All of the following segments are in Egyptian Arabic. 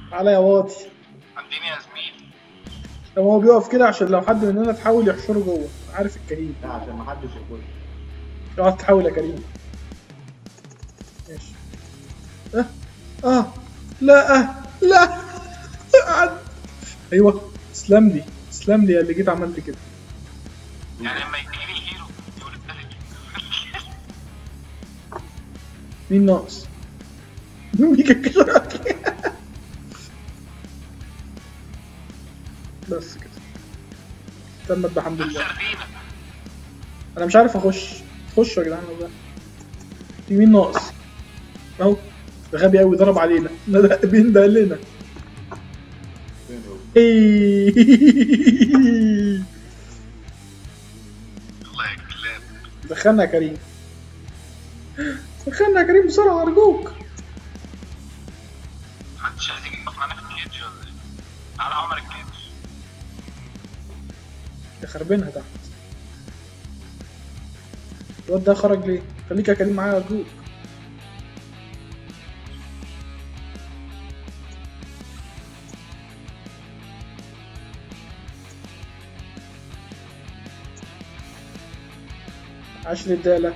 تعالى يا واطي عندنا يا زميلي طب هو بيقف كده عشان لو حد مننا تحاول يحشره جوه عارف الكريم لا عشان ما حدش يخش اقعد تحاول يا كريم ماشي اه اه لا آه. لا قعد. ايوه تسلم لي تسلم لي يا اللي جيت عملت كده يعني لما يجي لي الهيرو يقول التالت مين ناقص؟ مين بيكشفك؟ بس كده تمت بحمد الله سردينة انا مش عارف اخش خشوا يا جدعان والله في مين ناقص اهو ده غبي قوي ضرب علينا ده بين ده لنا فين هو؟ الله يا كلاب دخلنا يا كريم دخلنا يا كريم بسرعه ارجوك محدش عايز يجي يقف معانا في الكيتش ولا ايه؟ تعالى عمر الكيتش يخربينها تحت الواد ده خرج ليه؟ خليك يا كريم معايا ارجوك عشر رجالة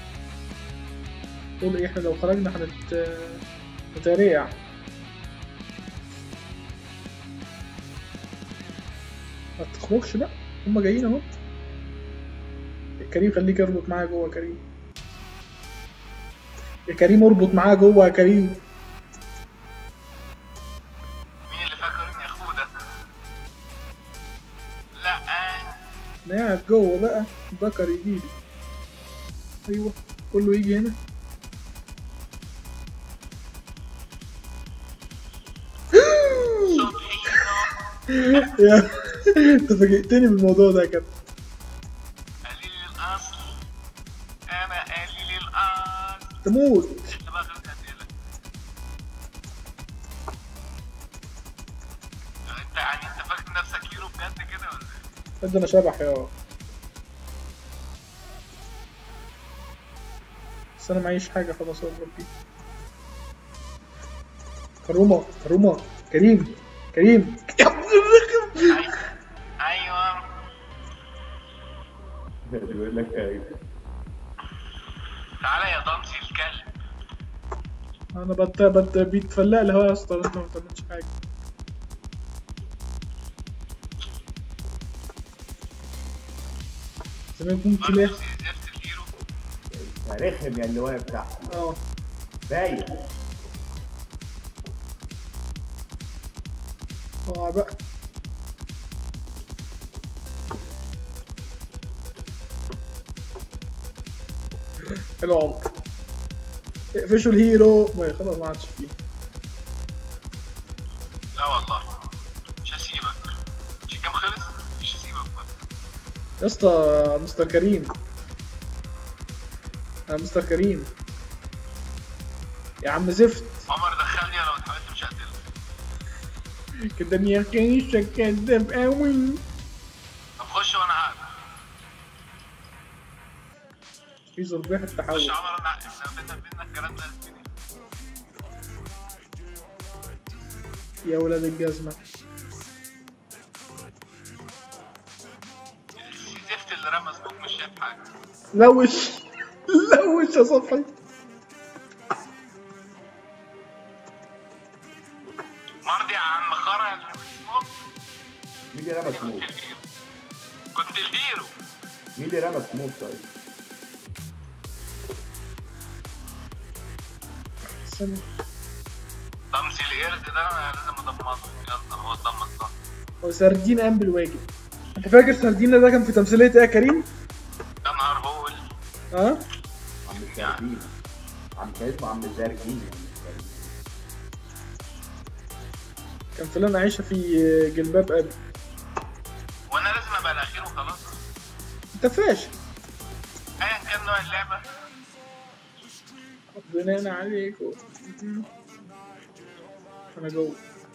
قول ايه احنا لو خرجنا هنت نتريع ما تخرجش بقى هما جايين اهو كريم خليك اربط معايا جوه يا كريم يا كريم اربط معايا جوه يا كريم مين اللي فاكر اني اخوه ده؟ لا انا قاعد جوه بقى ذكر يجيلي ايوه كله يجي هنا صبحي يا انت فاجئتني بالموضوع ده يا كابتن قليل الاصل انا قليل الاصل تموت انت بقى خليك اسئله انت يعني انت فاكر نفسك هيرو بجد كده ولا ايه؟ قد انا شبح يا بس انا معيش حاجه خلاص اضرب بيه كرومه كرومه كريم كريم يا ابن الرخم أيوة. ايوه بيقول لك ايوه تعالى يا ضمسي الكلب انا بت بت بيتفلق الهوا يا اسطى انت ما بتعملش حاجه زي ما يكون كلاه برضه زفت الهيرو رخم يا اللي واقف تحت اه باين اه بقى حلو عمر اقفشوا الهيرو ما خلاص ما عادش فيه لا والله مش هسيبك مش الكام خلص مش هسيبك بقى يا اسطى مستر كريم يا مستر كريم يا عم زفت عمر دخلني لو اتحولت مش هقتلك كده يا كيشة كداب قوي طب خش وانا هقتل في ذبيحة خش تحول عمر انا احنا بينا بينا الكلام ده يا زميلي. يا ولاد الجزمة زفت اللي رمى سموك مش شايف حاجه لوش لوش يا صبحي مرضي يا عم خرا اللي سموك مين اللي رمى سموك؟ كنت الهيرو كنت الهيرو مين اللي رمى سموك طيب؟ استنى. ضمسي القرد ده انا لازم ادمره يلا هو اتدمر صح هو سردين قام بالواجب انت فاكر سردين ده كان في تمثيلية ايه يا كريم؟ يا نهار هول ها؟ عم الزرجين عم كان اسمه عم الزرجين كان فلان عايشة في جلباب ابي وانا لازم ابقى الاخير وخلاص انت فاشل ايا كان نوع اللعبه بناء عليك و... انا جوه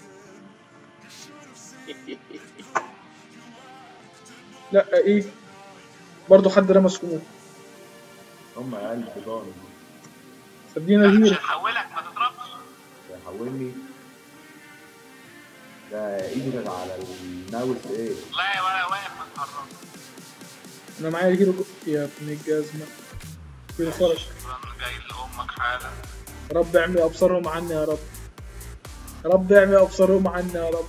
لا ايه برضه حد رمى سكومو هم قلب ضاني سردين لا، مش الهيرو هحولك ما تضربش يحولني ده ايدك على الماوس ايه لا ولا واقف متحرك انا معايا الهيرو جو- يا ابن الجزمة فين الفرج شكرا جاي لامك حالا يا رب اعمي ابصارهم عني يا رب يا رب اعمي ابصارهم عني يا رب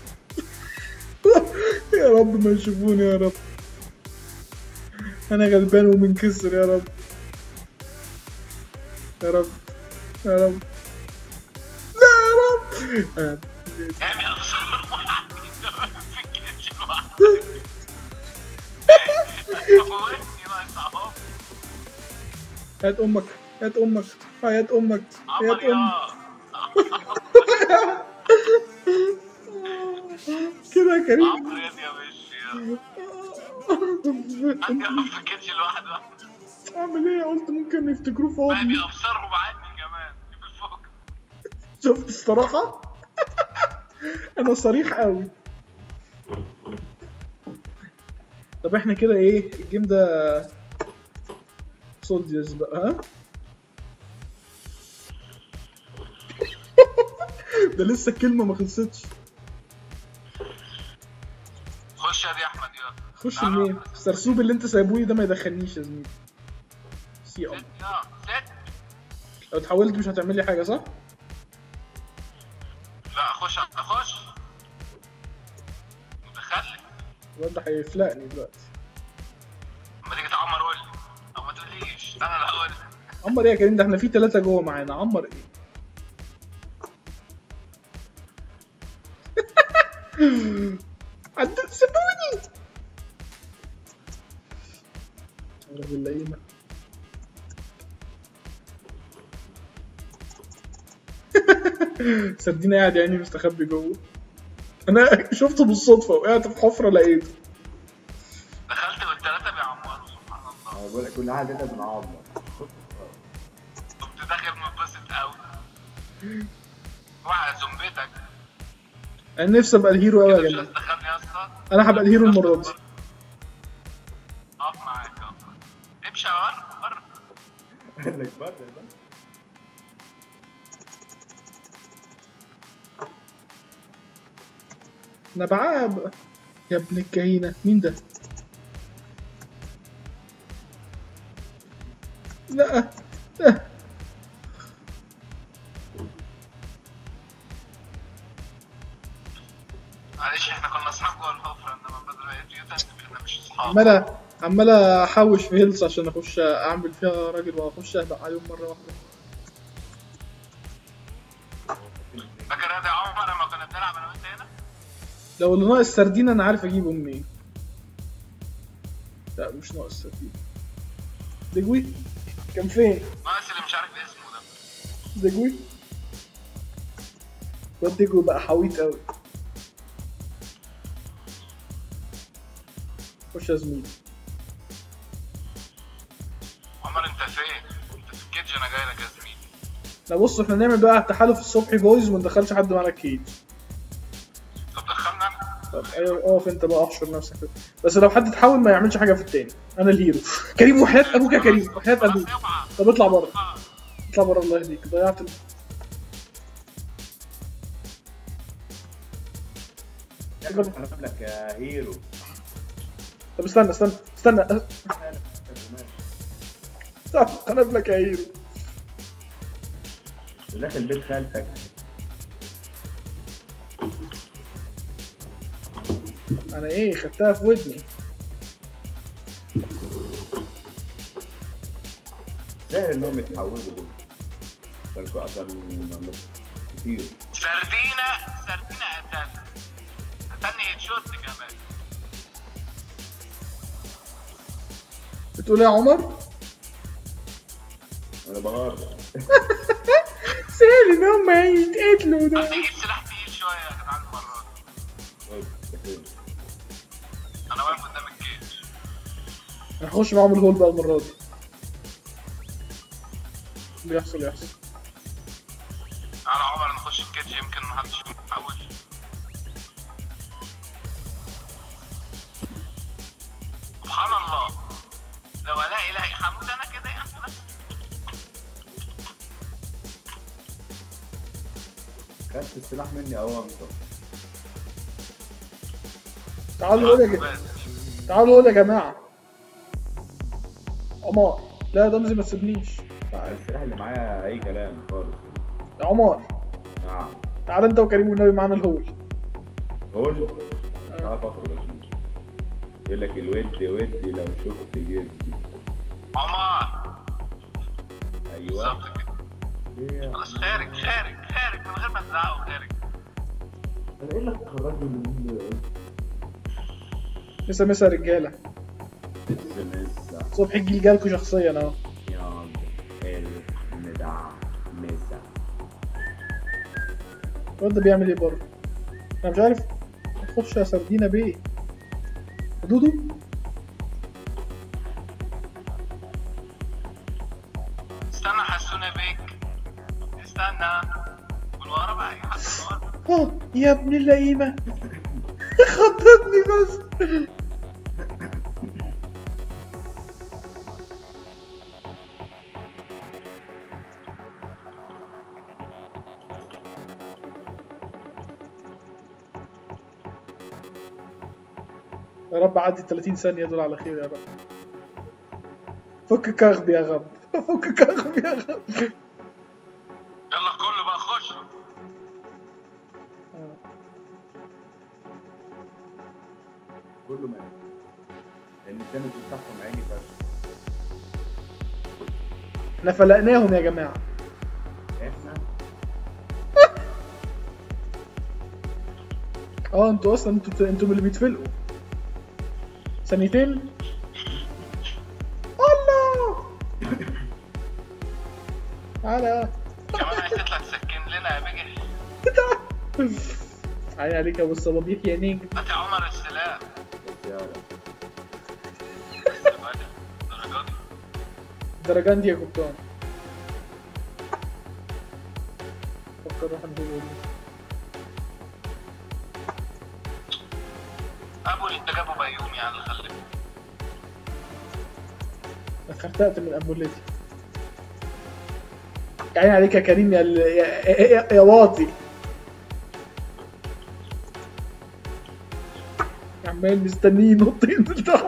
يا رب ما يشوفوني يا رب انا غلبان ومنكسر يا رب يا رب يا رب لا يا رب آه. اعمل ابصار في الجيش لوحدك موتني ناقص اهو هات امك هات امك هات امك هات عمر يا امك كده يا كريم عمر يا دي يا باشا عندي اهو في الجيش لوحده اعمل ايه قلت ممكن يفتكروه فاضي باقي ابصارهم عني كمان بالفوق شفت الصراحة انا صريح قوي طب احنا كده ايه الجيم ده سولديرز بقى ها ده لسه الكلمة ما خلصتش خش يا دي احمد يلا خش تعالى. منين السرسوب اللي انت سايبولي ده ما يدخلنيش يا زميلي سي ام ست يا ست لو اتحولت مش هتعمل لي حاجة صح؟ لا اخش اخش متخلف الواد ده هيفلقني دلوقتي اما تيجي تعمر قول لي او ما تقوليش انا اللي هقول لك عمر ايه يا كريم ده احنا في ثلاثة جوه معانا عمر ايه عدت سيبوني رب اللئيمة سردينة قاعد يعني مستخبي جوه انا شفته بالصدفة وقعت في حفرة لقيته دخلت والثلاثه بيعمروا سبحان الله انا بقول لك كل حاجه كده بنعمر كنت داخل منبسط قوي روح على زومبيتك انا نفسي ابقى الهيرو قوي يا مش جماعة هتدخلني يا اسطى انا هبقى الهيرو المرة دي اقف معاك اقف امشي ورا ورا قال لك بره ده انا بعاب يا ابن الكهينة مين ده؟ لا لا معلش احنا كنا اصحاب جوه الحفره انما بدل ما يجي احنا مش اصحاب عمال عمال احوش في هيلز عشان اخش اعمل فيها راجل واخش اهبق عليهم مرة واحدة فاكر يا دي عمر لما كنا بنلعب انا وانت هنا لو اللي ناقص سردين انا عارف اجيبه منين لا مش ناقص سردين دجوي كان فين؟ ناقص اللي مش عارف اسمه ده دجوي الواد دجوي بقى حويط قوي خش يا زميلي عمر انت فين؟ انت في الكيدج انا جاي لك يا زميلي لا بص احنا نعمل بقى تحالف الصبحي بويز وما ندخلش حد معانا الكيج طب دخلنا انا طب ايوه اقف انت بقى احشر نفسك كده. بس لو حد اتحول ما يعملش حاجه في التاني انا الهيرو كريم وحياة ابوك يا كريم وحياة خلاص ابوك اوعى طب اطلع بره آه. اطلع بره الله يهديك ضيعت ال- انا بقول لك يا هيرو طب استنى استنى استنى استنى انا لك يا هيرو داخل بيت خالتك انا ايه خدتها في ودني سهل انهم يتحولوا دول بل عشان كتير سردينة سردينة قتل قتلني هيد شوت كمان بتقول ايه يا عمر؟ انا بغار سهل ان هم يتقتلوا ده عايز اجيب سلاح تقيل شوية يا جدعان المرة دي انا واقف قدام الجيش هنخش معاهم الهول بقى المره دي اللي يحصل يحصل تعالى عمر نخش الكيدج يمكن محدش يحاول سبحان الله لو الاقي لاقي حمود انا كده يعني بس خدت السلاح مني اهو انت تعالوا هنا يا جماعة تعالوا هنا يا جماعة عمر لا ده ما تسيبنيش تعال السلاح اللي معايا اي كلام خالص يا عمر نعم تعال انت وكريم والنبي معانا الهول قول تعالى فقر بشوش يقول لك الود ودي لو شفت جدي عمر ايوه بالظبط كده ايه خلاص خارج خارج خارج من غير ما تزعقوا خارج انا ايه اللي خرجني من مسا مسا يا رجالة لسه لسه صبحي الجيل جالكوا شخصيا اهو يا المدع مسا الواد ده بيعمل ايه بره انا مش عارف اخش يا سردينة بيه دودو استنى حسونا بيك استنى من ورا بقى اي حد من ورا اه يا ابن اللئيمة خطتني بس يا رب عدي 30 ثانية دول على خير يا رب فك كغب يا غب فك كغب يا غب يلا كله بقى خش كله مات لان الدمج بتاعهم عيني فشخ احنا فلقناهم يا جماعة احنا اه انتوا اصلا انتوا انتوا من اللي بيتفلقوا ثانيتين الله تعالى كمان عايز تطلع تسكن لنا يا بيجي عيني عليك يا ابو الصبابيح يا نجم هات يا عمر السلاح بس يا رب درجات درجان دي يا كابتن فكر روح نقول ابو اللي جابوا بيوم يعني اللي خلفه انا خرتقت من امولتي يا عيني عليك يا كريم يا ال- يا, يا, يا, يا واطي عمال مستنيه ينط ينزل تحت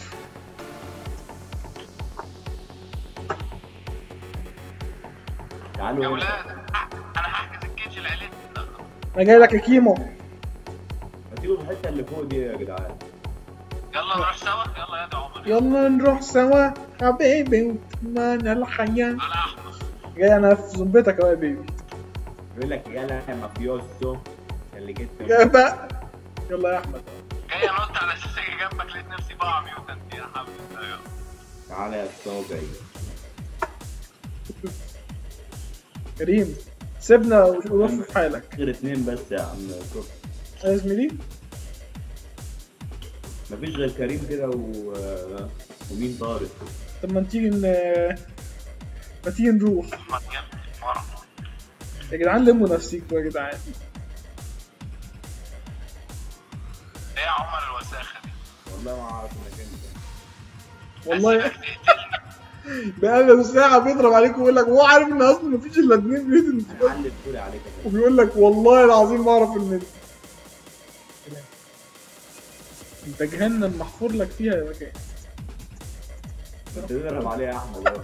تعالوا يا هنا. ولاد انا هحجز الكيج لعيلتنا انا جاي لك يا كيمو ما تيجوا في الحته اللي فوق دي يا جدعان يلا نروح سوا يلا يا دي عمر يلا نروح سوا حبيبي وتمنى الحياة على احمد جاي انا في زنبتك اهو يا بيبي بيقول لك يلا يا مافيوسو اللي جيت يا بقى يلا يا احمد جاي انط على اساس اجي جنبك لقيت نفسي بقع ميوتنت يا حبيبي يلا تعالى يا الصابعي كريم سيبنا وروح في حالك غير اتنين بس يا عم كوك يا زميلي مفيش غير كريم كده و... ومين طارق طب ما تيجي ن... ما تيجي نروح احمد جنبي ورا يا جدعان لموا نفسيكوا يا جدعان ايه يا عمر الوساخه دي والله ما اعرف انك انت والله أسيبك تقتلني بقاله ساعة بيضرب عليك ويقول لك هو عارف ان اصلا مفيش الا اتنين ميوتنت انا علي الفولي عليك يا كريم. وبيقول لك والله العظيم ما اعرف ان انت جهنم محفور لك فيها يا مكان انت تضرب عليه يا احمد أهو.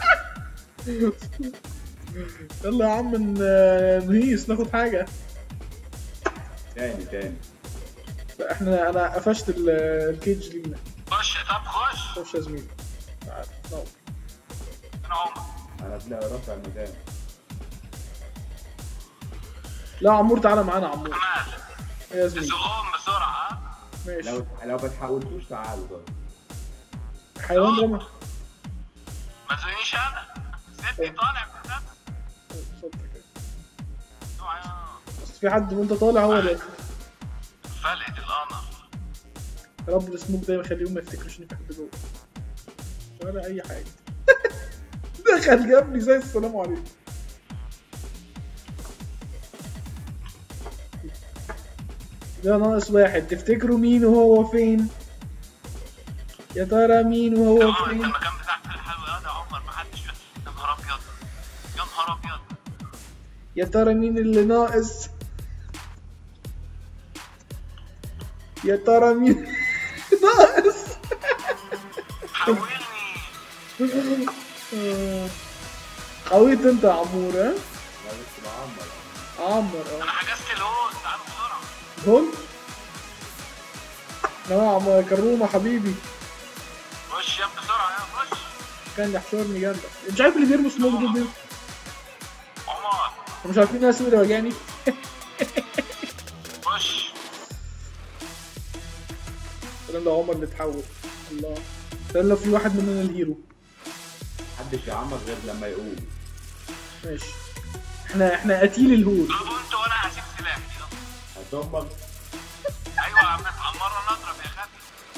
يلا يا عم ن- نهيس ناخد حاجة تاني تاني لا احنا انا قفشت ال- الكيج لينا خش طب خش خش يا زميلي تعال نور. انا عمر انا تلاقي رافع المكان لا عمور تعالى معانا عمور كمال يا زميلي زقهم بسرعه ها ماشي لو لو ما تحاولتوش تعالوا طيب حيوان رمى ما تزنيش انا سيبني طالع من ده اتفضل كده. اوعى. بس في حد وانت طالع هو اللي فلقت القمر يا رب السموك ده يخليهم ما يفتكروش ان في حد جوه ولا اي حاجه دخل جابني زي السلام عليكم ده ناقص واحد تفتكروا مين وهو فين يا ترى مين وهو يا عمر انت فين المكان بتاعك الحلو يا ده عمر ما حدش يا نهار ابيض يا نهار ابيض يا ترى مين اللي ناقص يا ترى مين ناقص حولني آه. قويت انت يا عمور ها لا بس بعمر عمر اه انا حجزت الهون تعالوا بسرعه هون نعم يا كرومة حبيبي خش يا ابني بسرعه يا خش كان يحشرني جنبك مش عارف اللي بيرموا سموك دول بيه عمر مش عارفين انا اسمي اللي وجعني خش الكلام ده عمر اللي اتحول الله ده لو في واحد مننا الهيرو محدش يعمر غير لما يقوم ماشي احنا احنا قتيل الهول اضربوا انتوا وانا هسيب سلاحي يلا. هتهمر ايوه يا عم اتعمروا نضرب يا خالد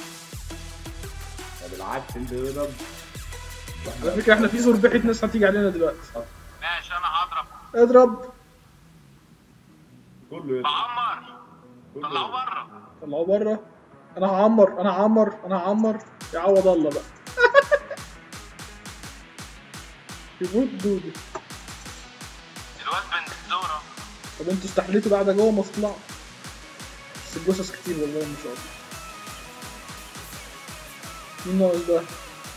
بالعكس انت اضرب على فكره احنا في زربحه ناس هتيجي علينا دلوقتي ماشي انا هضرب اضرب كله يضرب بعمر كله طلعوا يضرب. بره طلعوا بره انا هعمر انا هعمر انا هعمر يعوض الله بقى يموت دودو الواد بنت زورة طب انتوا استحليتوا بعد جوه ما تطلعوا بس الجثث كتير والله ما شاء الله مين ناقص ده؟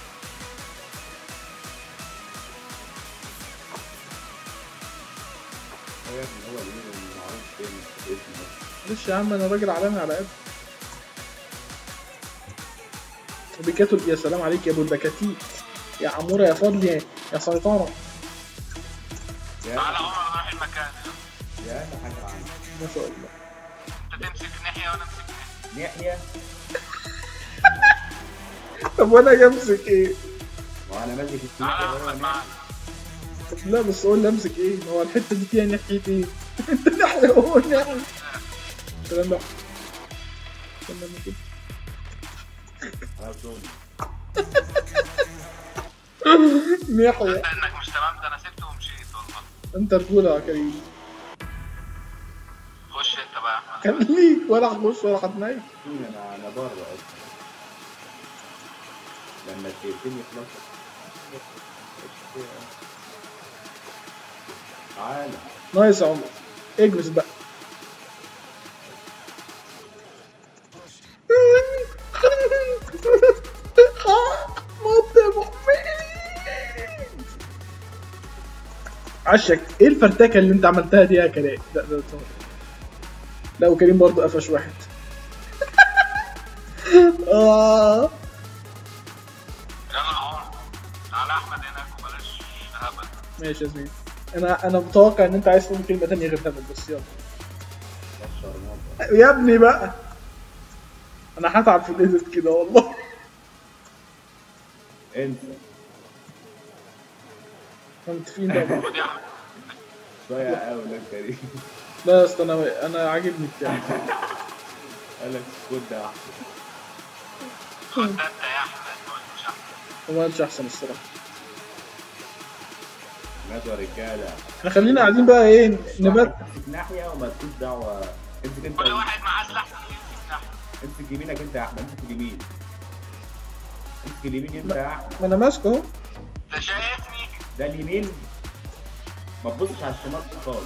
هو يا ابني هو اللي المعروف فين اسمه معلش يا عم انا راجل عالمي على قد بكاتب يا سلام عليك يا ابو البكاتيت يا عموره يا فضل يا يا سيطره يا تعالى عمر نروح المكان يا اهم حاجه عندي ما شاء الله انت تمسك ناحية وانا امسك ناحية ناحيه طب وانا اجي امسك ايه؟ وانا ماسك تعالى السلاح يا احمد معانا طب لا بس قول لي امسك ايه؟ ما هو الحته دي فيها ناحيه ايه؟ انت ناحيه هو ناحيه الكلام ده استنى أما كده. انا بزون ناحيه انت انك مش تمام ده انا سبته ومشيت والله انت رجوله يا كريم خش انت بقى يا احمد كان ليك ولا هتخش ولا هتنام انا انا بره اصلا لما التليفون يخلص تعالى نايس يا عمر اجلس بقى موت يا أبو حميد. عشك ايه الفرتكه اللي انت عملتها دي يا كريم لا لا لا. لا وكريم برضه قفش واحد اه يلا يا عمر تعالى يا احمد هناك وبلاش هبل ماشي يا زميلي انا انا متوقع ان انت عايز تقول كلمه تانية غير هبل بس يلا بشر مرة يا ابني بقى انا هتعب في الايديت كده والله انسى انت فين بقى خد يا احمد ضيع قوي لك كريم لا يا اسطى انا انا عاجبني بتاعي قال لك خد ده احسن خد ده انت يا احمد ما قلتش احمد وما قالش احسن الصراحه نادوا رجاله احنا خلينا قاعدين بقى ايه نبات امسك ناحيه وما تكونش دعوه امسك انت كل واحد معاه سلاح يمسك ناحية امسك يمينك انت يا احمد امسك اليمين امسك اليمين انت يا احمد ما انا ماسك اهو انت شايفني ده اليمين ما تبصش على الشمال خالص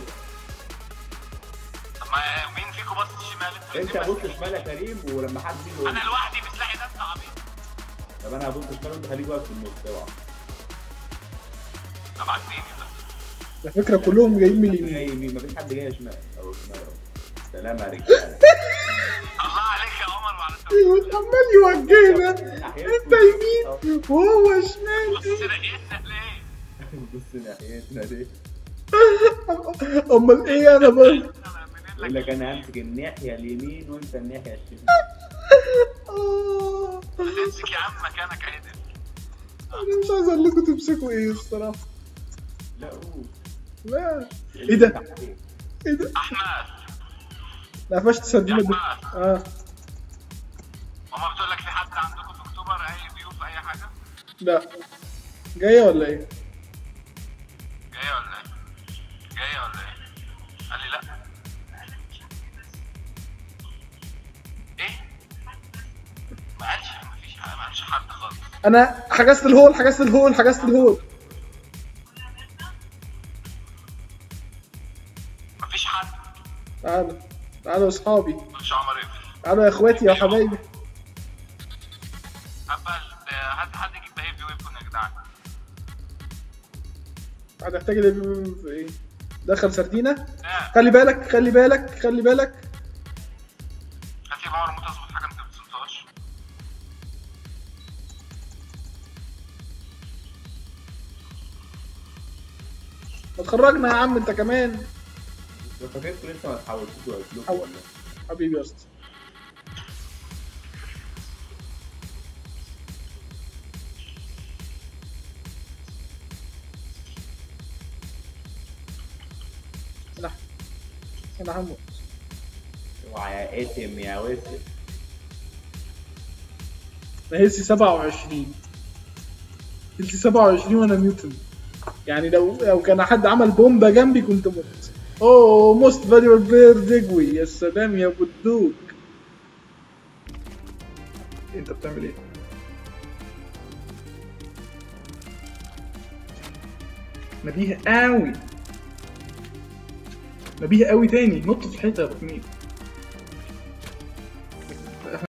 طب ما مين فيكم باص الشمال انت الاتنين بص ماسكين. شمال يا كريم ولما حد يجي يقول انا لوحدي بسلاحي ده انت عبيط طب انا هبص شمال وانت خليك واقف في النص اوعى طب عديني ده على فكره كلهم جايين من اليمين جاي يمين مفيش حد جاي شمال او شمال اهو سلام يا رجاله الله عليك يا عمر وعلى التوفيق. عمال يوجهنا انت يمين وهو شمال بص ناحيتنا ليه؟ بص ناحيتنا ليه امال ايه انا بقى انا يقول منين لك لك انا همسك الناحيه اليمين وانت الناحيه الشمال آه. تمسك يا عم مكانك عدل انا مش عايز اقول لكم تمسكوا ايه الصراحه لا قول لا ايه ده تحتيه. ايه ده احمد لا قفشت سردينه يا بال... احمد اه ماما بتقول لك في حد عندكم في اكتوبر اي ضيوف اي حاجه لا جايه ولا ايه جايه ولا ايه؟ جايه ولا ايه؟ قال لي لا ايه؟ ما قالش ما فيش ما قالش حد خالص انا حجزت الهول حجزت الهول حجزت الهول ما فيش حد تعالوا تعالوا يا اصحابي مش عمر يقفل تعالوا يا اخواتي يا حبايبي قبل هات حد يجيب هيفي ويبكون يا جدعان هتحتاج ال- في ايه دخل سردينه لا خلي بالك خلي بالك خلي بالك هات لي باور موت اظبط حاجه انت ما بتصمتهاش ما تخرجنا يا عم انت كمان فاكركم لسه ما اتحولتوش وقلت حول. ولا حبيبي يا اسطى انا انا هموت اوعى يا اتم يا وسم انا هيلسي 27 هيلسي 27 وانا ميوتن يعني لو لو كان حد عمل بومبا جنبي كنت مت اوه موست فاليبل بلاير ديجوي يا سلام يا بدوك انت بتعمل ايه؟ نبيه قوي نبيه قوي تاني نط في الحيطه يا ابو حميد